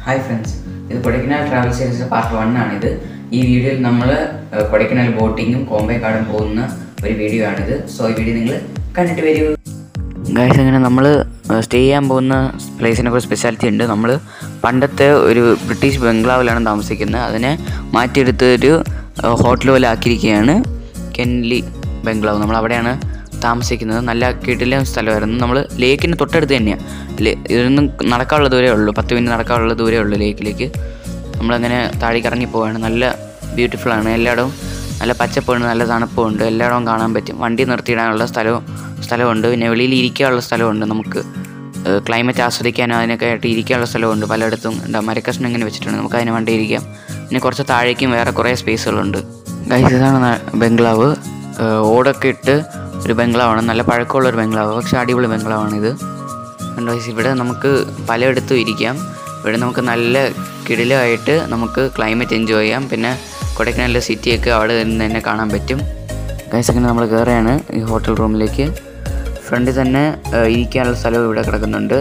hi friends ഇത് Kodaikanal travel സീരീസിലെ part one ആണിത് ഈ വീഡിയോയിൽ നമ്മൾ കൊടൈക്കനാൽ ബോട്ടിങ്ങും കോമ്പേക്കാടും പോകുന്ന ഒരു വീഡിയോ ആണിത് സോ ഈ വീഡിയോ നിങ്ങൾ കണ്ടിട്ട് വരൂ ഗൈസ് അങ്ങനെ നമ്മൾ സ്റ്റേ ചെയ്യാൻ പോകുന്ന പ്ലേസിനെ കുറിച്ച് സ്പെഷ്യാലിറ്റി ഉണ്ട് നമ്മൾ പണ്ടത്തെ ഒരു ബ്രിട്ടീഷ് ബംഗ്ലാവിലാണ് താമസിക്കുന്നത് അതിനെ മാറ്റിയെടുത്ത് ഒരു ഹോട്ടൽ പോലെ ആക്കിയിരിക്കുകയാണ് കെൻലി ബംഗ്ലാവ് നമ്മൾ അവിടെയാണ് താമസിക്കുന്നത് നല്ല കിടിലം സ്ഥലമായിരുന്നു നമ്മൾ ലേക്കിന് തൊട്ടടുത്ത് തന്നെയാണ് ഇതിൽ നടക്കാനുള്ള ദൂരമേ ഉള്ളൂ പത്ത് മിനിറ്റ് നടക്കാനുള്ള ദൂരമേ ഉള്ളൂ ലേക്കിലേക്ക് നമ്മളങ്ങനെ താഴേക്ക് ഇറങ്ങി പോവുകയാണ് നല്ല ബ്യൂട്ടിഫുൾ ആണ് എല്ലായിടവും നല്ല പച്ചപ്പുണ്ട് നല്ല തണുപ്പുണ്ട് എല്ലായിടവും കാണാൻ പറ്റും വണ്ടി നിർത്തിയിടാനുള്ള സ്ഥലവും സ്ഥലമുണ്ട് പിന്നെ വെളിയിൽ ഇരിക്കാനുള്ള സ്ഥലമുണ്ട് നമുക്ക് ക്ലൈമറ്റ് ആസ്വദിക്കാനും അതിനൊക്കെ ആയിട്ട് ഇരിക്കാനുള്ള സ്ഥലമുണ്ട് പലയിടത്തും എന്താ മരക്കഷ്ണം ഇങ്ങനെ വെച്ചിട്ടുണ്ട് നമുക്ക് അതിന് വണ്ടി ഇരിക്കാം പിന്നെ കുറച്ച് താഴേക്കും വേറെ കുറേ സ്പേസുകളുണ്ട് ഗൈസ് ഇതാണ് ന- ബംഗ്ലാവ് ഏഹ് ഓടൊക്കെ ഇട്ട് ഒരു ബംഗ്ലാവാണ് നല്ല പഴക്കമുള്ള ഒരു ബംഗ്ലാവ് പക്ഷേ അടിപൊളി ബംഗ്ലാവാണിത് കണ്ടോ ഗൈസ് ഇവിടെ നമുക്ക് പലയിടത്തും ഇരിക്കാം ഇവിടെ നമുക്ക് നല്ല കിടിലമായിട്ട് നമുക്ക് ക്ലൈമറ്റ് എൻജോയ് ചെയ്യാം പിന്നെ കൊടൈക്കനാലിലെ സിറ്റിയൊക്കെ അവിടെ നിന്ന് തന്നെ കാണാൻ പറ്റും ഗൈസ് അങ്ങനെ നമ്മൾ കയറുകയാണ് ഈ ഹോട്ടൽ റൂമിലേക്ക് ഫ്രണ്ടിൽ തന്നെ ഏഹ്, ഇരിക്കാനുള്ള സ്ഥലവും ഇവിടെ കിടക്കുന്നുണ്ട്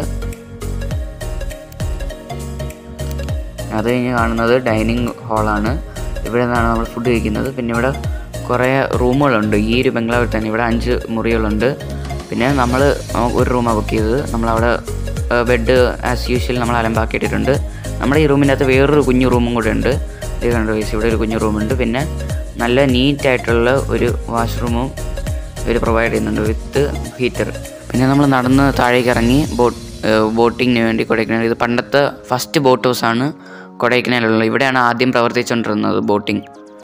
അത് കഴിഞ്ഞ് കാണുന്നത് ഡൈനിങ് ഹാളാണ് ഇവിടെ നിന്നാണ് നമ്മൾ ഫുഡ് കഴിക്കുന്നത് പിന്നെ ഇവിടെ കുറേ റൂമുകളുണ്ട് ഈ ഒരു ബംഗ്ലാവിൽ തന്നെ ഇവിടെ അഞ്ച് മുറികളുണ്ട് പിന്നെ നമ്മൾ ഒരു റൂമാണ് ബുക്ക് ചെയ്തത് നമ്മളവിടെ ബെഡ് ആസ് യൂഷ്വൽ നമ്മൾ അലമ്പാക്കിയിട്ടിട്ടുണ്ട് നമ്മുടെ ഈ റൂമിൻ്റെ അകത്ത് വേറൊരു കുഞ്ഞു റൂമും കൂടെ ഉണ്ട് ഇത് കണ്ടോ guys, ഇവിടെ ഒരു കുഞ്ഞു റൂമുണ്ട് പിന്നെ നല്ല നീറ്റായിട്ടുള്ള ഒരു വാഷ്റൂമും ഇവർ പ്രൊവൈഡ് ചെയ്യുന്നുണ്ട് വിത്ത് ഹീറ്റർ പിന്നെ നമ്മൾ നടന്ന് താഴേക്ക് ഇറങ്ങി ബോട്ട് ബോട്ടിങ്ങിന് വേണ്ടി കൊടൈക്കനാൽ ഇത് പണ്ടത്തെ ഫസ്റ്റ് ബോട്ട് ഹൗസാണ് കൊടൈക്കനാലുള്ളത് ഇവിടെയാണ് ആദ്യം പ്രവർത്തിച്ചുകൊണ്ടിരുന്നത് ബോട്ടിംഗ്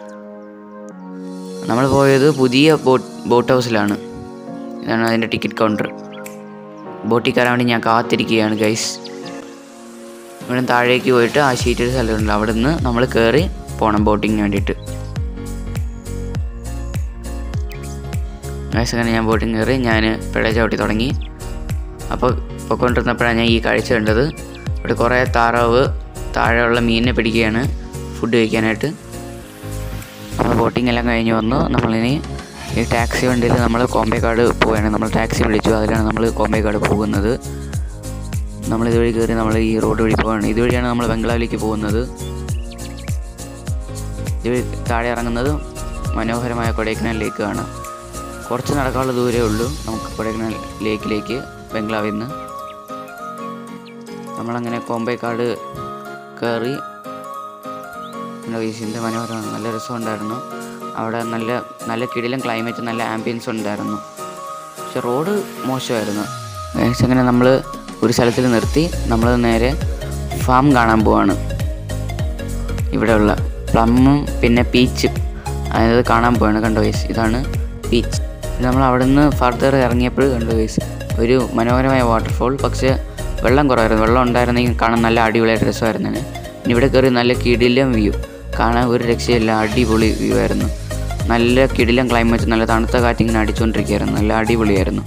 നമ്മൾ പോയത് പുതിയ ബോട്ട് ബോട്ട് ഹൗസിലാണ് ഇതാണ് അതിൻ്റെ ടിക്കറ്റ് കൗണ്ടർ ബോട്ടിൽ കയറാൻ വേണ്ടി ഞാൻ കാത്തിരിക്കുകയാണ് ഗൈസ് ഇവിടെ താഴേക്ക് പോയിട്ട് ആ ഷീറ്റ് ഒരു സ്ഥലമുണ്ട് അവിടെ നിന്ന് നമ്മൾ കയറി പോകണം ബോട്ടിങ്ങിന് വേണ്ടിയിട്ട് ഗൈസ് അങ്ങനെ ഞാൻ ബോട്ടിങ് കയറി ഞാൻ പിഴ ചവിട്ടി തുടങ്ങി അപ്പോൾ പൊയ്ക്കൊണ്ടിരുന്നപ്പോഴാണ് ഞാൻ ഈ കാഴ്ച കണ്ടത് ഇവിടെ കുറേ താറാവ് താഴെയുള്ള മീനിനെ പിടിക്കുകയാണ് ഫുഡ് കഴിക്കാനായിട്ട് നമ്മൾ ബോട്ടിംഗ് എല്ലാം കഴിഞ്ഞ് വന്നു നമ്മളിനി ഈ ടാക്സി വണ്ടിയിൽ നമ്മൾ കോമ്പേക്കാട് പോവുകയാണ് നമ്മൾ ടാക്സി വിളിച്ചു അതിലാണ് നമ്മൾ കോമ്പേക്കാട് പോകുന്നത് നമ്മൾ ഇതുവഴി കയറി നമ്മൾ ഈ റോഡ് വഴി പോവുകയാണ് ഇതുവഴിയാണ് നമ്മൾ ബംഗ്ലാവിലേക്ക് പോകുന്നത് ഇതുവഴി താഴെ ഇറങ്ങുന്നത് മനോഹരമായ കൊടൈക്കനാൽ ലേക്കാണ് കുറച്ച് നടക്കാനുള്ള ദൂരമേ ഉള്ളൂ നമുക്ക് കൊടൈക്കനാൽ ലേക്കിലേക്ക് ബംഗ്ലാവിൽ നിന്ന് നമ്മളങ്ങനെ കോമ്പേക്കാട് കയറി വീശിൻ്റെ മനോഹരമാണ് നല്ല രസമുണ്ടായിരുന്നു അവിടെ നല്ല നല്ല കിടിലം ക്ലൈമറ്റ് നല്ല ആംബിയൻസ് ഉണ്ടായിരുന്നു പക്ഷെ റോഡ് മോശമായിരുന്നു ഏകദേശം അങ്ങനെ നമ്മൾ ഒരു സ്ഥലത്തിൽ നിർത്തി നമ്മൾ നേരെ ഫാം കാണാൻ പോവാണ് ഇവിടെയുള്ള പ്ലമ്മും പിന്നെ പീച്ച് അതായത് കാണാൻ പോവാണ് കണ്ടോ ഗൈസ് ഇതാണ് പീച്ച് നമ്മൾ അവിടെ നിന്ന് ഫർദർ ഇറങ്ങിയപ്പോൾ കണ്ടു ഗൈസ് ഒരു മനോഹരമായ വാട്ടർഫോൾ പക്ഷേ വെള്ളം കുറവായിരുന്നു വെള്ളം ഉണ്ടായിരുന്നെങ്കിൽ കാണാൻ നല്ല അടിപൊളിയായിട്ട് രസമായിരുന്നു ഇനി ഇവിടെ കയറി നല്ല കിടിലം വ്യൂ കാണാൻ ഒരു രക്ഷയില്ല അടിപൊളി വ്യൂ ആയിരുന്നു നല്ല കിടിലം ക്ലൈമറ്റ് നല്ല തണുത്ത കാറ്റിങ്ങനെ അടിച്ചുകൊണ്ടിരിക്കുകയായിരുന്നു നല്ല അടിപൊളിയായിരുന്നു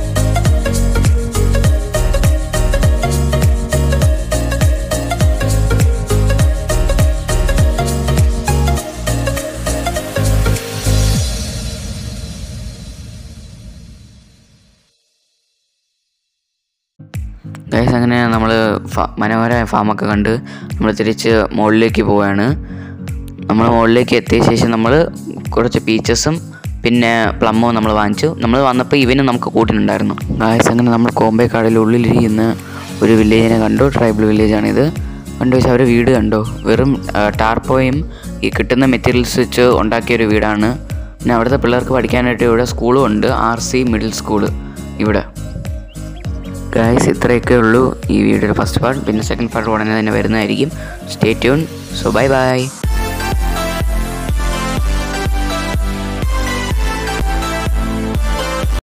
ഗൈസ് അങ്ങനെ നമ്മൾ മനോഹരമായ ഫാമൊക്കെ കണ്ട് നമ്മൾ തിരിച്ച് മുകളിലേക്ക് പോവുകയാണ് നമ്മൾ മുകളിലേക്ക് എത്തിയ ശേഷം നമ്മൾ കുറച്ച് പീച്ചസും പിന്നെ പ്ലമ്മും നമ്മൾ വാങ്ങിച്ചു നമ്മൾ വന്നപ്പോൾ ഇവനും നമുക്ക് കൂട്ടിനുണ്ടായിരുന്നു ഗായസ് അങ്ങനെ നമ്മൾ കോമ്പേക്കാടിൽ ഉള്ളിലിരിക്കുന്ന ഒരു വില്ലേജിനെ കണ്ടു ട്രൈബൽ വില്ലേജാണിത് കണ്ടു വെച്ചാൽ അവരുടെ വീട് കണ്ടോ വെറും ആ, ടാർപ്പോയും ഈ കിട്ടുന്ന മെറ്റീരിയൽസ് വെച്ച് ഉണ്ടാക്കിയ ഒരു വീടാണ് പിന്നെ അവിടുത്തെ പിള്ളേർക്ക് പഠിക്കാനായിട്ട് ഇവിടെ സ്കൂളും ഉണ്ട് ആർ സി മിഡിൽ സ്കൂള് ഇവിടെ ഗായ്സ് ഇത്രയൊക്കെ ഉള്ളൂ ഈ വീഡിയോയുടെ ഫസ്റ്റ് പാർട്ട് പിന്നെ സെക്കൻഡ് പാർട്ട് ഉടനെ തന്നെ വരുന്നതായിരിക്കും stay tune so bye by